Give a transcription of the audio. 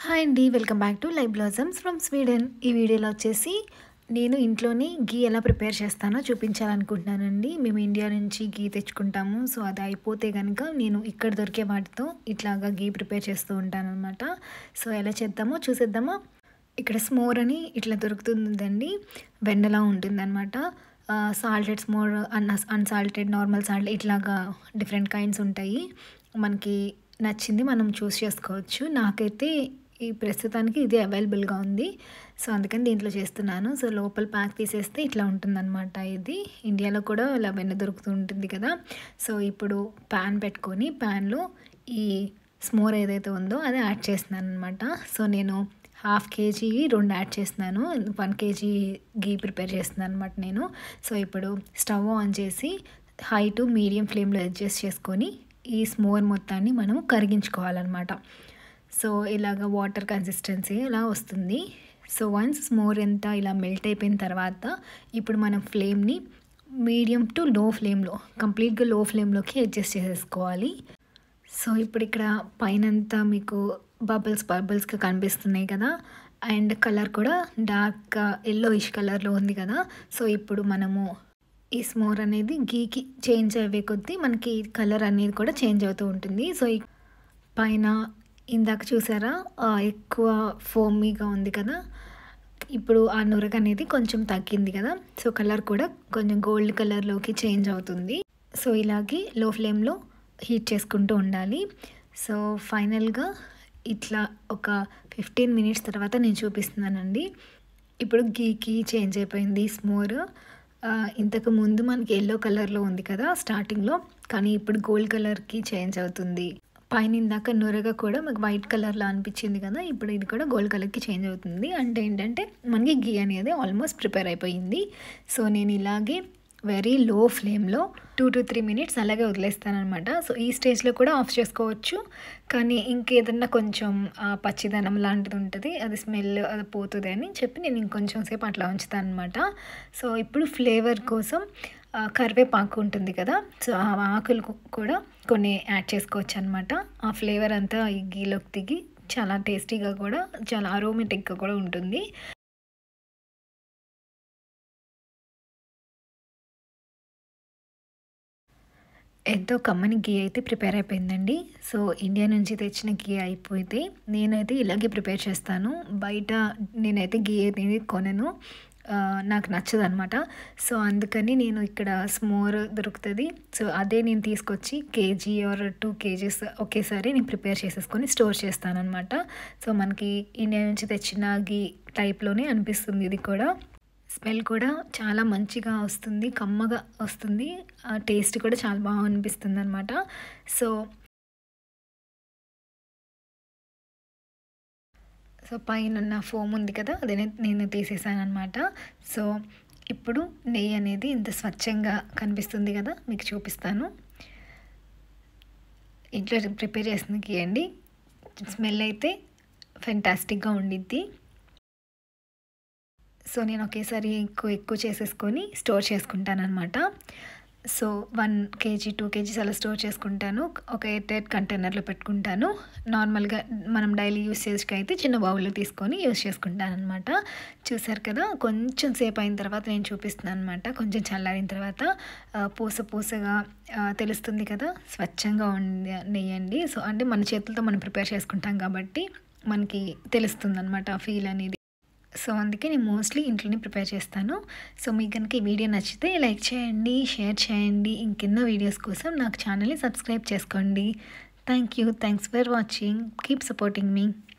hi అండి welcome back to live blossoms from Sweden ఈ వీడియోలో వచ్చేసి నేను ఇంట్లోనే గీ ఎలా ప్రిపేర్ చేస్తానో చూపించాలనుకుంటున్నానండి మేము ఇండియా నుంచి గీ తెచ్చుకుంటాము సో అది అయిపోతే కనుక నేను ఇక్కడ దొరికే వాటితో ఇట్లాగా గీ ప్రిపేర్ చేస్తూ ఉంటాను అనమాట సో ఎలా చేద్దామో చూసేద్దామా ఇక్కడ స్మోర్ అని ఇట్లా దొరుకుతుందండి వెన్నలా ఉంటుందన్నమాట సాల్టెడ్ స్మోర్ అన్ అన్సాల్టెడ్ నార్మల్ సాల్ట్ ఇట్లాగా డిఫరెంట్ కైండ్స్ ఉంటాయి మనకి నచ్చింది మనం చూస్ చేసుకోవచ్చు నాకైతే ఈ ప్రస్తుతానికి ఇది అవైలబుల్గా ఉంది సో అందుకని దీంట్లో చేస్తున్నాను సో లోపల ప్యాక్ తీసేస్తే ఇట్లా ఉంటుందన్నమాట ఇది ఇండియాలో కూడా ఇలా వెన్న దొరుకుతూ ఉంటుంది కదా సో ఇప్పుడు ప్యాన్ పెట్టుకొని ప్యాన్లో ఈ స్మోర్ ఏదైతే ఉందో అది యాడ్ చేస్తున్నాను అనమాట సో నేను హాఫ్ కేజీ రెండు యాడ్ చేస్తున్నాను వన్ కేజీ గీ ప్రిపేర్ చేస్తున్నాను అనమాట నేను సో ఇప్పుడు స్టవ్ ఆన్ చేసి హై టు మీడియం ఫ్లేమ్లో అడ్జస్ట్ చేసుకొని ఈ స్మోర్ మొత్తాన్ని మనం కరిగించుకోవాలన్నమాట సో ఇలాగ వాటర్ కన్సిస్టెన్సీ ఇలా వస్తుంది సో వన్స్ స్మోర్ ఎంత ఇలా మెల్ట్ అయిపోయిన తర్వాత ఇప్పుడు మనం ఫ్లేమ్ని మీడియం టు లో ఫ్లేమ్లో కంప్లీట్గా లో ఫ్లేమ్లోకి అడ్జస్ట్ చేసేసుకోవాలి సో ఇప్పుడు ఇక్కడ పైనంతా మీకు బబుల్స్ బబుల్స్గా కనిపిస్తున్నాయి కదా అండ్ కలర్ కూడా డార్క్ ఎల్లోయిష్ కలర్లో ఉంది కదా సో ఇప్పుడు మనము ఈ స్మోర్ అనేది గీకి చేంజ్ అయ్యే కొద్దీ మనకి కలర్ అనేది కూడా చేంజ్ అవుతూ ఉంటుంది సో పైన ఇందాక చూసారా ఎక్కువ ఫోమీగా ఉంది కదా ఇప్పుడు ఆ నురగ అనేది కొంచెం తగ్గింది కదా సో కలర్ కూడా కొంచెం గోల్డ్ కలర్లోకి చేంజ్ అవుతుంది సో ఇలాగే లో ఫ్లేమ్లో హీట్ చేసుకుంటూ ఉండాలి సో ఫైనల్గా ఇట్లా ఒక ఫిఫ్టీన్ మినిట్స్ తర్వాత నేను చూపిస్తున్నానండి ఇప్పుడు గీకి చేంజ్ అయిపోయింది స్మోర్ ఇంతకు ముందు మనకి ఎల్లో కలర్లో ఉంది కదా స్టార్టింగ్లో కానీ ఇప్పుడు గోల్డ్ కలర్కి చేంజ్ అవుతుంది పైన ఇందాక నురగ కూడా మాకు వైట్ కలర్లో అనిపించింది కదా ఇప్పుడు ఇది కూడా గోల్డ్ కలర్కి చేంజ్ అవుతుంది అంటే ఏంటంటే మనకి గీ అనేది ఆల్మోస్ట్ ప్రిపేర్ అయిపోయింది సో నేను ఇలాగే వెరీ లో ఫ్లేమ్లో టూ టు త్రీ మినిట్స్ అలాగే వదిలేస్తాను అనమాట సో ఈ స్టేజ్లో కూడా ఆఫ్ చేసుకోవచ్చు కానీ ఇంకేదన్నా కొంచెం పచ్చిదనం లాంటిది ఉంటుంది అది స్మెల్ అది పోతుంది అని చెప్పి నేను ఇంకొంచెం సేపు అట్లా ఉంచుతాను అనమాట సో ఇప్పుడు ఫ్లేవర్ కోసం కరివేపాకు ఉంటుంది కదా సో ఆ ఆకులు కూడా కొన్ని యాడ్ చేసుకోవచ్చు అనమాట ఆ ఫ్లేవర్ అంతా ఈ గీలోకి దిగి చాలా టేస్టీగా కూడా చాలా అరోమేటిక్గా కూడా ఉంటుంది ఎంతో కమ్మని గీ అయితే ప్రిపేర్ అయిపోయిందండి సో ఇండియా నుంచి తెచ్చిన గీ అయిపోతే నేనైతే ఇలాగే ప్రిపేర్ చేస్తాను బయట నేనైతే గీ అనేది కొనను నాకు నచ్చదు అనమాట సో అందుకని నేను ఇక్కడ స్మోర్ దొరుకుతుంది సో అదే నేను తీసుకొచ్చి కేజీ ఆర్ టూ కేజీస్ ఒకేసారి నేను ప్రిపేర్ చేసేసుకొని స్టోర్ చేస్తాను అనమాట సో మనకి ఇండియా నుంచి తెచ్చిన గీ టైప్లోనే అనిపిస్తుంది ఇది కూడా స్మెల్ కూడా చాలా మంచిగా వస్తుంది కమ్మగా వస్తుంది టేస్ట్ కూడా చాలా బాగా అనిపిస్తుంది అనమాట సో సో పైన ఫోమ్ ఉంది కదా అదే నేను తీసేసాను అనమాట సో ఇప్పుడు నెయ్యి అనేది ఇంత స్వచ్ఛంగా కనిపిస్తుంది కదా మీకు చూపిస్తాను ఇంట్లో ప్రిపేర్ చేసిన గీయండి స్మెల్ అయితే ఫెంటాస్టిక్గా ఉండిద్ది సో నేను ఒకేసారి ఎక్కువ ఎక్కువ చేసేసుకొని స్టోర్ చేసుకుంటాను అనమాట so one kg two kgs అలా స్టోర్ చేసుకుంటాను ఒక ఎయిట్ ఎయిట్ కంటైనర్లో పెట్టుకుంటాను నార్మల్గా మనం డైలీ యూస్ చేసేకి అయితే చిన్న బౌల్లో తీసుకొని యూస్ చేసుకుంటాను అనమాట చూసారు కదా కొంచెం సేపు అయిన తర్వాత నేను చూపిస్తున్నాను అనమాట కొంచెం చల్లారిన తర్వాత పూస పూసగా తెలుస్తుంది కదా స్వచ్ఛంగా ఉండి నెయ్యండి సో అంటే మన చేతులతో మనం ప్రిపేర్ చేసుకుంటాం కాబట్టి మనకి తెలుస్తుంది అనమాట ఆ ఫీల్ అనేది సో అందుకే నేను మోస్ట్లీ ఇంట్లోనే ప్రిపేర్ చేస్తాను సో మీకు కనుక ఈ వీడియో నచ్చితే లైక్ చేయండి షేర్ చేయండి ఇంకెన్నో వీడియోస్ కోసం నాకు ఛానల్ని సబ్స్క్రైబ్ చేసుకోండి thank you thanks for watching keep supporting me